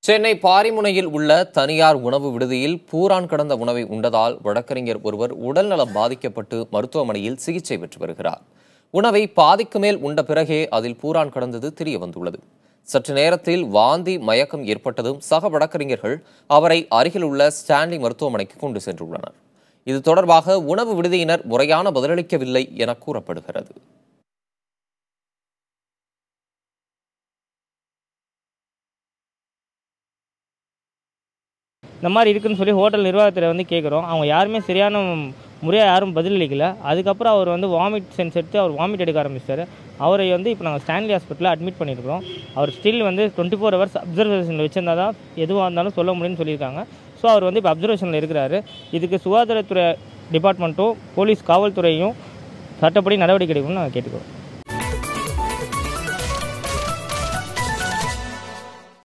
சென்னை பாரிமுனையில் உள்ள தனியார் உணவு விடுதியில் பூரான் கடந்த உணவை உண்டதால் வழக்கறிஞர் ஒருவர் உடல்நலம் பாதிக்கப்பட்டு மருத்துவமனையில் சிகிச்சை பெற்று வருகிறார் உணவை பாதிக்கு மேல் உண்ட பிறகே அதில் பூரான் கடந்தது தெரிய வந்துள்ளது சற்று நேரத்தில் வாந்தி மயக்கம் ஏற்பட்டதும் சக வழக்கறிஞர்கள் அவரை அருகில் உள்ள ஸ்டான்லி மருத்துவமனைக்கு கொண்டு சென்றுள்ளனர் இது தொடர்பாக உணவு விடுதியினர் முறையான பதிலளிக்கவில்லை என கூறப்படுகிறது இந்த மாதிரி இருக்குன்னு சொல்லி ஹோட்டல் நிர்வாகத்தில் வந்து கேட்குறோம் அவங்க யாருமே சரியான முறையாக யாரும் பதிலளிக்கல அதுக்கப்புறம் அவர் வந்து வாமிட் சென்ஸ் எடுத்து அவர் வாமிட் எடுக்க ஆரம்பிச்சார் அவரை வந்து இப்போ நாங்கள் ஸ்டான்லி ஹாஸ்பிட்டலில் அட்மிட் பண்ணியிருக்கிறோம் அவர் ஸ்டில் வந்து டுவெண்ட்டி ஃபோர் ஹவர்ஸ் அப்சர்வேஷனில் வச்சிருந்தா தான் எதுவாக இருந்தாலும் சொல்ல முடியும்னு சொல்லியிருக்காங்க ஸோ அவர் வந்து இப்போ அப்சர்வேஷனில் இருக்கிறாரு இதுக்கு சுகாதாரத்துறை டிபார்ட்மெண்ட்டும் போலீஸ் காவல்துறையும் சட்டப்படி நடவடிக்கை எடுக்கணும்னு நாங்கள் கேட்டுக்கிறோம்